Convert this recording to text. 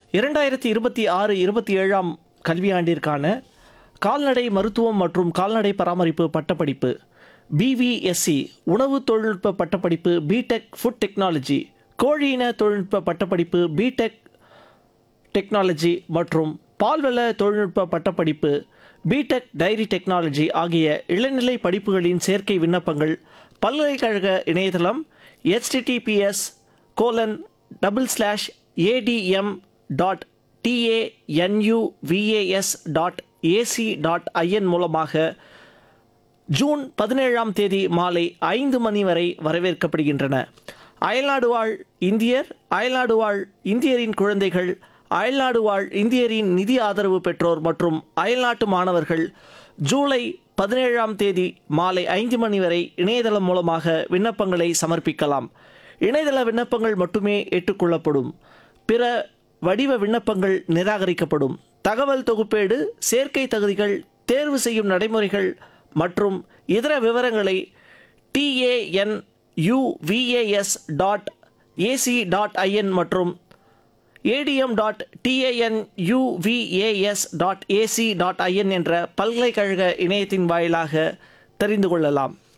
இரண்டாயிரத்தி இருபத்தி ஆறு இருபத்தி ஏழாம் கல்வியாண்டிற்கான கால்நடை மருத்துவம் மற்றும் கால்நடை பராமரிப்பு பட்டப்படிப்பு பிவிஎஸ்சி உணவு தொழில்நுட்ப பட்டப்படிப்பு பிடெக் ஃபுட் டெக்னாலஜி கோழியின தொழில்நுட்ப பட்டப்படிப்பு பிடெக் டெக்னாலஜி மற்றும் பால்வள தொழில்நுட்ப பட்டப்படிப்பு பிடெக் டைரி டெக்னாலஜி ஆகிய இளநிலை படிப்புகளின் சேர்க்கை விண்ணப்பங்கள் பல்கலைக்கழக இணையதளம் https colon double slash ADM dot TANUVAS dot AC dot IN மூலமாக ஜூன் பதினேழாம் தேதி மாலை ஐந்து மணி வரை வரவேற்கப்படுகின்றன அயல்நாடு வாழ் இந்தியர் அயல்நாடு வாழ் இந்தியரின் குழந்தைகள் அயல்நாடு வாழ் இந்தியரின் நிதி ஆதரவு பெற்றோர் மற்றும் அயல்நாட்டு மாணவர்கள் ஜூலை பதினேழாம் தேதி மாலை ஐந்து மணி வரை இணையதளம் மூலமாக விண்ணப்பங்களை சமர்ப்பிக்கலாம் இணையதள விண்ணப்பங்கள் மட்டுமே ஏற்றுக்கொள்ளப்படும் பிற வடிவ விண்ணப்பங்கள் நிராகரிக்கப்படும் தகவல் தொகுப்பேடு சேர்க்கை தகுதிகள் தேர்வு செய்யும் நடைமுறைகள் மற்றும் இதர விவரங்களை TAN UVAS dot AC dot IN மற்றும் ADM dot TAN UVAS dot AC dot IN என்ற பல்கலைக்கழக இணையத்தின் வாயிலாக தெரிந்து கொள்ளலாம்